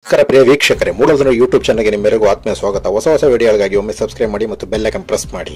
ನಮಸ್ಕಾರ ಪ್ರಿಯ ವೀಕ್ಷಕರೇ ಮೂಲಧನ ಯೂಟ್ಯೂಬ್ ಚಾನಲ್ಗೆ ನಿಮ್ಮೆಲ್ಲರಿಗೂ ಆತ್ಮೀಯ ಸ್ವಾಗತ ಹೊಸ ಹೊಸ ವಿಡಿಯೋಗಳಿಗಾಗಿ ಒಮ್ಮೆ ಸಬ್ಸ್ಕ್ರೈಬ್ ಮಾಡಿ ಮತ್ತು ಬೆಲ್ ಐಕನ್ ಪ್ರೆಸ್ ಮಾಡಿ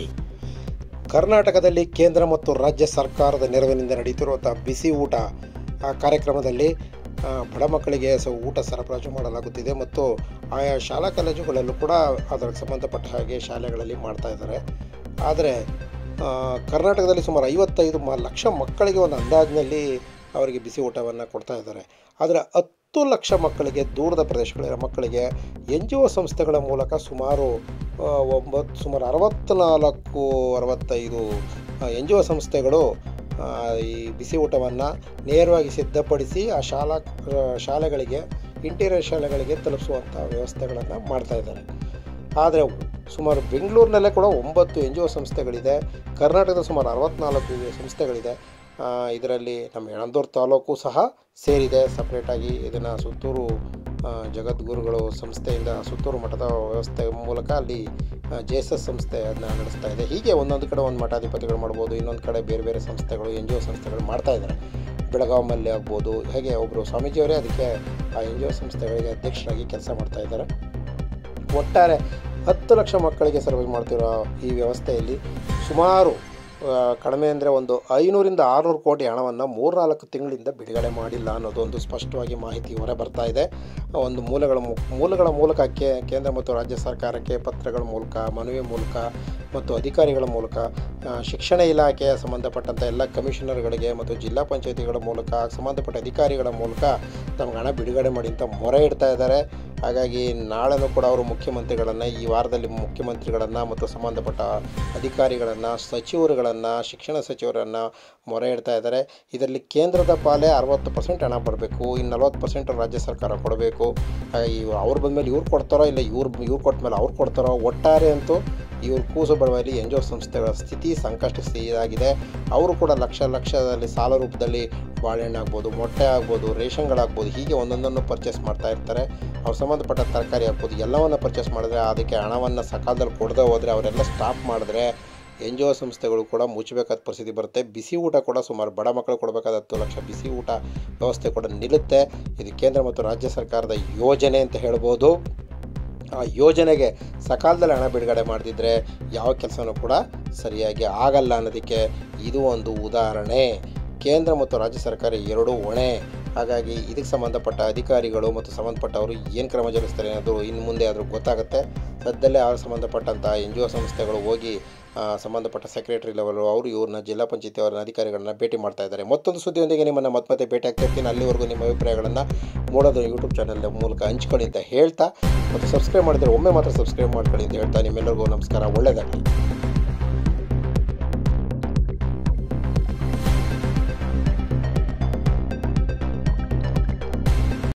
ಕರ್ನಾಟಕದಲ್ಲಿ ಕೇಂದ್ರ ಮತ್ತು ರಾಜ್ಯ ಸರ್ಕಾರದ ನೆರವಿನಿಂದ ನಡೀತಿರುವಂಥ ಬಿಸಿ ಊಟ ಆ ಕಾರ್ಯಕ್ರಮದಲ್ಲಿ ಆ, ಬಡ ಮಕ್ಕಳಿಗೆ ಸ ಊಟ ಸರಬರಾಜು ಮಾಡಲಾಗುತ್ತಿದೆ ಮತ್ತು ಆಯಾ ಶಾಲಾ ಕಾಲೇಜುಗಳಲ್ಲೂ ಕೂಡ ಅದಕ್ಕೆ ಸಂಬಂಧಪಟ್ಟ ಹಾಗೆ ಶಾಲೆಗಳಲ್ಲಿ ಮಾಡ್ತಾ ಇದ್ದಾರೆ ಆದರೆ ಆ, ಕರ್ನಾಟಕದಲ್ಲಿ ಸುಮಾರು ಐವತ್ತೈದು ಮ ಲಕ್ಷ ಮಕ್ಕಳಿಗೆ ಒಂದು ಅಂದಾಜಿನಲ್ಲಿ ಅವರಿಗೆ ಬಿಸಿ ಊಟವನ್ನು ಕೊಡ್ತಾ ಇದ್ದಾರೆ ಆದರೆ ಹತ್ತು ಲಕ್ಷ ಮಕ್ಕಳಿಗೆ ದೂರದ ಪ್ರದೇಶಗಳಿರೋ ಮಕ್ಕಳಿಗೆ ಎನ್ ಜಿ ಒ ಸಂಸ್ಥೆಗಳ ಮೂಲಕ ಸುಮಾರು ಆ, ಒಂಬತ್ತು ಸುಮಾರು ಅರವತ್ತ್ನಾಲ್ಕು ಅರವತ್ತೈದು ಎನ್ ಜಿ ಒ ಸಂಸ್ಥೆಗಳು ಆ, ಈ ಬಿಸಿ ಊಟವನ್ನು ನೇರವಾಗಿ ಸಿದ್ಧಪಡಿಸಿ ಆ ಶಾಲಾ ಆ, ಶಾಲೆಗಳಿಗೆ ಇಂಟೀರಿಯರ್ ಶಾಲೆಗಳಿಗೆ ತಲುಪಿಸುವಂಥ ವ್ಯವಸ್ಥೆಗಳನ್ನು ಮಾಡ್ತಾ ಇದ್ದಾರೆ ಆದರೆ ಸುಮಾರು ಬೆಂಗಳೂರಿನಲ್ಲೇ ಕೂಡ ಒಂಬತ್ತು ಎನ್ ಜಿ ಒ ಸಂಸ್ಥೆಗಳಿದೆ ಕರ್ನಾಟಕದ ಸುಮಾರು ಅರವತ್ನಾಲ್ಕು ಸಂಸ್ಥೆಗಳಿದೆ ಆ, ಇದರಲ್ಲಿ ನಮ್ಮ ಯಳಂದೂರು ತಾಲೂಕು ಸಹ ಸೇರಿದೆ ಸಪ್ರೇಟಾಗಿ ಇದನ್ನು ಸುತ್ತೂರು ಆ, ಜಗದ್ಗುರುಗಳು ಸಂಸ್ಥೆಯಿಂದ ಸುತ್ತೂರು ಮಠದ ವ್ಯವಸ್ಥೆ ಮೂಲಕ ಅಲ್ಲಿ ಜೆ ಎಸ್ ಎಸ್ ಸಂಸ್ಥೆ ಅದನ್ನ ನಡೆಸ್ತಾ ಇದೆ ಹೀಗೆ ಒಂದೊಂದು ಕಡೆ ಒಂದು ಮಠಾಧಿಪತಿಗಳು ಮಾಡ್ಬೋದು ಇನ್ನೊಂದು ಕಡೆ ಬೇರೆ ಬೇರೆ ಸಂಸ್ಥೆಗಳು ಎನ್ ಜಿ ಒ ಸಂಸ್ಥೆಗಳು ಮಾಡ್ತಾ ಇದ್ದಾರೆ ಬೆಳಗಾವಲ್ಲಿ ಆಗ್ಬೋದು ಹಾಗೆ ಒಬ್ಬರು ಸ್ವಾಮೀಜಿಯವರೇ ಅದಕ್ಕೆ ಆ ಎನ್ ಜಿ ಒ ಸಂಸ್ಥೆಗಳಿಗೆ ಅಧ್ಯಕ್ಷರಾಗಿ ಕೆಲಸ ಮಾಡ್ತಾ ಇದ್ದಾರೆ ಒಟ್ಟಾರೆ ಹತ್ತು ಲಕ್ಷ ಮಕ್ಕಳಿಗೆ ಸರ್ವೆ ಮಾಡ್ತಿರೋ ಈ ವ್ಯವಸ್ಥೆಯಲ್ಲಿ ಸುಮಾರು ಆ, ಕಡಿಮೆ ಅಂದರೆ ಒಂದು ಐನೂರಿಂದ ಆರುನೂರು ಕೋಟಿ ಹಣವನ್ನು ಮೂರ್ನಾಲ್ಕು ತಿಂಗಳಿಂದ ಬಿಡುಗಡೆ ಮಾಡಿಲ್ಲ ಅನ್ನೋದೊಂದು ಸ್ಪಷ್ಟವಾಗಿ ಮಾಹಿತಿ ಹೊರ ಬರ್ತಾ ಇದೆ ಒಂದು ಮೂಲಗಳ ಮು- ಮೂಲಗಳ ಮೂಲಕ ಕೇ ಕೇಂದ್ರ ಮತ್ತು ರಾಜ್ಯ ಸರ್ಕಾರಕ್ಕೆ ಪತ್ರಗಳ ಮೂಲಕ ಮನವಿ ಮೂಲಕ ಮತ್ತು ಅಧಿಕಾರಿಗಳ ಮೂಲಕ ಆ, ಶಿಕ್ಷಣ ಇಲಾಖೆಯ ಸಂಬಂಧಪಟ್ಟಂಥ ಎಲ್ಲ ಕಮಿಷನರ್ಗಳಿಗೆ ಮತ್ತು ಜಿಲ್ಲಾ ಪಂಚಾಯತಿಗಳ ಮೂಲಕ ಸಂಬಂಧಪಟ್ಟ ಅಧಿಕಾರಿಗಳ ಮೂಲಕ ನಮ್ಗೆ ಹಣ ಬಿಡುಗಡೆ ಮಾಡಿ ಅಂತ ಮೊರೆ ಇಡ್ತಾ ಇದ್ದಾರೆ ಹಾಗಾಗಿ ನಾಳೆನೂ ಕೂಡ ಅವರು ಮುಖ್ಯಮಂತ್ರಿಗಳನ್ನು ಈ ವಾರದಲ್ಲಿ ಮುಖ್ಯಮಂತ್ರಿಗಳನ್ನು ಮತ್ತು ಸಂಬಂಧಪಟ್ಟ ಅಧಿಕಾರಿಗಳನ್ನು ಸಚಿವರುಗಳನ್ನು ಶಿಕ್ಷಣ ಸಚಿವರನ್ನು ಮೊರೆ ಇಡ್ತಾ ಇದ್ದಾರೆ ಇದರಲ್ಲಿ ಕೇಂದ್ರದ ಪಾಲೇ ಅರವತ್ತು ಪರ್ಸೆಂಟ್ ಹಣ ಬರಬೇಕು ಇನ್ನು ನಲ್ವತ್ತು ಪರ್ಸೆಂಟ್ ರಾಜ್ಯ ಸರ್ಕಾರ ಕೊಡಬೇಕು ಹಾಗಾಗಿ ಇವ್ರು ಅವ್ರು ಬಂದಮೇಲೆ ಇವ್ರು ಕೊಡ್ತಾರೋ ಇಲ್ಲ ಇವ್ರು ಇವ್ರು ಕೊಟ್ಟ ಮೇಲೆ ಅವ್ರು ಕೊಡ್ತಾರೋ ಒಟ್ಟಾರೆ ಅಂತೂ ಇವ್ರು ಕೂಸು ಬಡವಲ್ಲಿ ಎನ್ ಜಿ ಒ ಸಂಸ್ಥೆಗಳ ಸ್ಥಿತಿ ಸಂಕಷ್ಟ ಸ್ಥಿತಿಯಾಗಿದೆ ಅವರು ಕೂಡ ಲಕ್ಷ ಲಕ್ಷದಲ್ಲಿ ಸಾಲ ರೂಪದಲ್ಲಿ ಬಾಳೆಹಣ್ಣು ಆಗ್ಬೋದು ಮೊಟ್ಟೆ ಆಗ್ಬೋದು ರೇಷನ್ಗಳಾಗ್ಬೋದು ಹೀಗೆ ಒಂದೊಂದನ್ನು ಪರ್ಚೇಸ್ ಮಾಡ್ತಾ ಇರ್ತಾರೆ ಅವ್ರು ಸಂಬಂಧಪಟ್ಟ ತರಕಾರಿ ಆಗ್ಬೋದು ಎಲ್ಲವನ್ನು ಪರ್ಚೇಸ್ ಮಾಡಿದ್ರೆ ಅದಕ್ಕೆ ಹಣವನ್ನು ಸಕಾಲದಲ್ಲಿ ಕೊಡದೆ ಹೋದರೆ ಅವರೆಲ್ಲ ಸ್ಟಾಪ್ ಮಾಡಿದ್ರೆ ಎನ್ ಜಿ ಒ ಸಂಸ್ಥೆಗಳು ಕೂಡ ಮುಚ್ಚಬೇಕಾದ ಪರಿಸ್ಥಿತಿ ಬರುತ್ತೆ ಬಿಸಿ ಊಟ ಕೂಡ ಸುಮಾರು ಬಡ ಮಕ್ಕಳು ಕೊಡಬೇಕಾದ ಹತ್ತು ಲಕ್ಷ ಬಿಸಿ ಊಟ ವ್ಯವಸ್ಥೆ ಕೂಡ ನಿಲ್ಲುತ್ತೆ ಇದು ಕೇಂದ್ರ ಮತ್ತು ರಾಜ್ಯ ಸರ್ಕಾರದ ಯೋಜನೆ ಅಂತ ಹೇಳ್ಬೋದು ಆ ಯೋಜನೆಗೆ ಸಕಾಲದಲ್ಲಿ ಹಣ ಬಿಡುಗಡೆ ಮಾಡದಿದ್ದರೆ ಯಾವ ಕೆಲಸನೂ ಕೂಡ ಸರಿಯಾಗಿ ಆಗಲ್ಲ ಅನ್ನೋದಕ್ಕೆ ಇದು ಒಂದು ಉದಾಹರಣೆ ಕೇಂದ್ರ ಮತ್ತು ರಾಜ್ಯ ಸರ್ಕಾರ ಎರಡೂ ಹೊಣೆ ಹಾಗಾಗಿ ಇದಕ್ಕೆ ಸಂಬಂಧಪಟ್ಟ ಅಧಿಕಾರಿಗಳು ಮತ್ತು ಸಂಬಂಧಪಟ್ಟವರು ಏನು ಕ್ರಮ ಜರುಗಿಸ್ತಾರೆ ಅನ್ನೋದು ಇನ್ನು ಮುಂದೆ ಆದರೂ ಗೊತ್ತಾಗುತ್ತೆ ಸದ್ಯದಲ್ಲೇ ಆ ಸಂಬಂಧಪಟ್ಟಂಥ ಎನ್ ಜಿ ಒ ಸಂಸ್ಥೆಗಳು ಹೋಗಿ ಆ, ಸಂಬಂಧಪಟ್ಟ ಸೆಕ್ರೆಟರಿ ಲೆವೆಲು ಅವರು ಇವ್ರನ್ನ ಜಿಲ್ಲಾ ಪಂಚಾಯತಿ ಅವರನ್ನ ಅಧಿಕಾರಿಗಳನ್ನ ಭೇಟಿ ಮಾಡ್ತಾ ಇದ್ದಾರೆ ಮತ್ತೊಂದು ಸುದ್ದಿಯೊಂದಿಗೆ ನಿಮ್ಮನ್ನು ಮತ್ತೆ ಮತ್ತೆ ಭೇಟಿ ಆಗ್ತಾ ಇರ್ತೀನಿ ಅಲ್ಲಿವರೆಗೂ ನಿಮ್ಮ ಅಭಿಪ್ರಾಯಗಳನ್ನು ಮೂಡೋದು ಯೂಟ್ಯೂಬ್ ಚಾನಲ್ ಮೂಲಕ ಹಂಚ್ಕೊಳ್ಳಿ ಅಂತ ಹೇಳ್ತಾ ಮತ್ತು ಸಬ್ಸ್ಕ್ರೈಬ್ ಮಾಡಿದರೆ ಒಮ್ಮೆ ಮಾತ್ರ ಸಬ್ಸ್ಕ್ರೈಬ್ ಮಾಡ್ಕೊಳ್ಳಿ ಅಂತ ಹೇಳ್ತಾ ನಿಮ್ಮೆಲ್ಲರಿಗೂ ನಮಸ್ಕಾರ ಒಳ್ಳೆಯದಾಗಲಿ